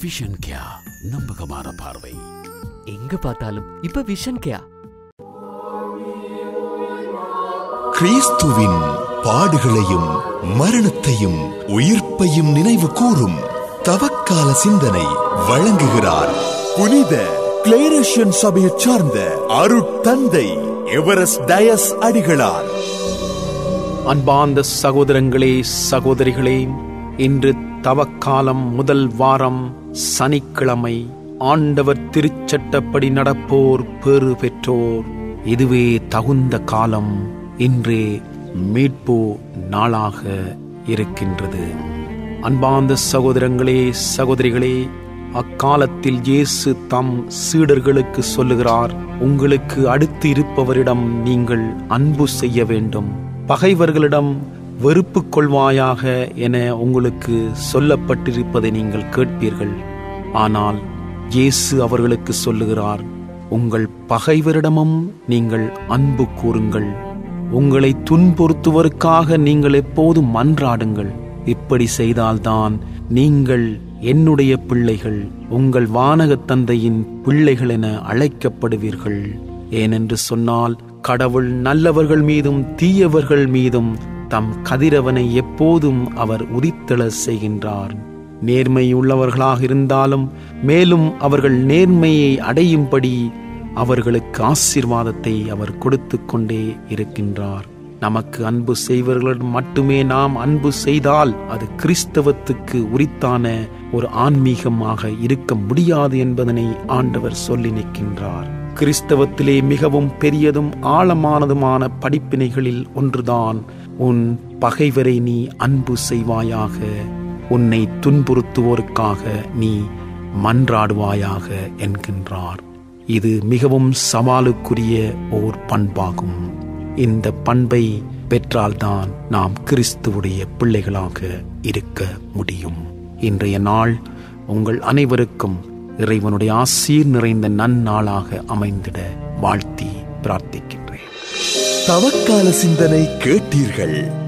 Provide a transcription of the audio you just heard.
vision கியா நம்பகமான பார்வை எங்க பார்த்தாலும் இப்ப விஷன் கேயா கிறிஸ்துவின் பாடுகளையும் மரணத்தையும் உயிர்ப்பையும் நினைவு கூறும் தவக்கால சிந்தனை வழங்குகிறார் புனித கிளேரேஷியன் சபையைச் சார்ந்த அருட்தந்தை எவரஸ் டயஸ் அடிகளார் அன்பார்ந்த சகோதரங்களே சகோதரிகளே இன்று தவக்காலம் முதல் வாரம் சனிக்கிழமை ஆண்டவர் திருச்சட்டப்படி நடப்போர் பேறு பெற்றோர் இதுவே தகுந்த காலம் இன்றே மீட்பு நாளாக இருக்கின்றது அன்பார்ந்த சகோதரங்களே சகோதரிகளே அக்காலத்தில் இயேசு தம் சீடர்களுக்கு சொல்லுகிறார் உங்களுக்கு அடுத்து இருப்பவரிடம் நீங்கள் அன்பு செய்ய வேண்டும் பகைவர்களிடம் வெறுப்பு கொள்வாயாக என உங்களுக்கு சொல்லப்பட்டிருப்பதை நீங்கள் கேட்பீர்கள் ஆனால் இயேசு அவர்களுக்கு சொல்லுகிறார் உங்கள் பகைவரிடமும் நீங்கள் அன்பு கூறுங்கள் உங்களை துன்புறுத்துவதற்காக நீங்கள் எப்போதும் மன்றாடுங்கள் இப்படி செய்தால்தான் நீங்கள் என்னுடைய பிள்ளைகள் உங்கள் வானகத் தந்தையின் பிள்ளைகள் என அழைக்கப்படுவீர்கள் ஏனென்று சொன்னால் கடவுள் நல்லவர்கள் மீதும் தீயவர்கள் மீதும் தம் கதிரவனை எப்போதும் அவர் உதித்தெழ செய்கின்றார் நேர்மை உள்ளவர்களாக இருந்தாலும் மேலும் அவர்கள் நேர்மையை அடையும்படி அவர்களுக்கு ஆசீர்வாதத்தை அவர் கொடுத்து கொண்டே இருக்கின்றார் நமக்கு அன்பு செய்வர்களிடம் மட்டுமே நாம் அன்பு செய்தால் அது கிறிஸ்தவத்துக்கு உரித்தான ஒரு ஆன்மீகமாக இருக்க முடியாது என்பதனை ஆண்டவர் சொல்லி நிற்கின்றார் கிறிஸ்தவத்திலே மிகவும் பெரியதும் ஆழமானதுமான படிப்பினைகளில் ஒன்றுதான் உன் பகைவரை நீ அன்பு செய்வாயாக உன்னை துன்புறுத்துவோருக்காக நீ மன்றாடுவாயாக என்கின்றார் இது மிகவும் சவாலுக்குரிய ஓர் பண்பாகும் இந்த பண்பை பெற்றால்தான் நாம் கிறிஸ்துவுடைய பிள்ளைகளாக இருக்க முடியும் இன்றைய நாள் உங்கள் அனைவருக்கும் இறைவனுடைய ஆசீர் நிறைந்த நன்னாளாக அமைந்திட வாழ்த்தி பிரார்த்திக்கின்றேன் தவக்கால சிந்தனை கேட்டீர்கள்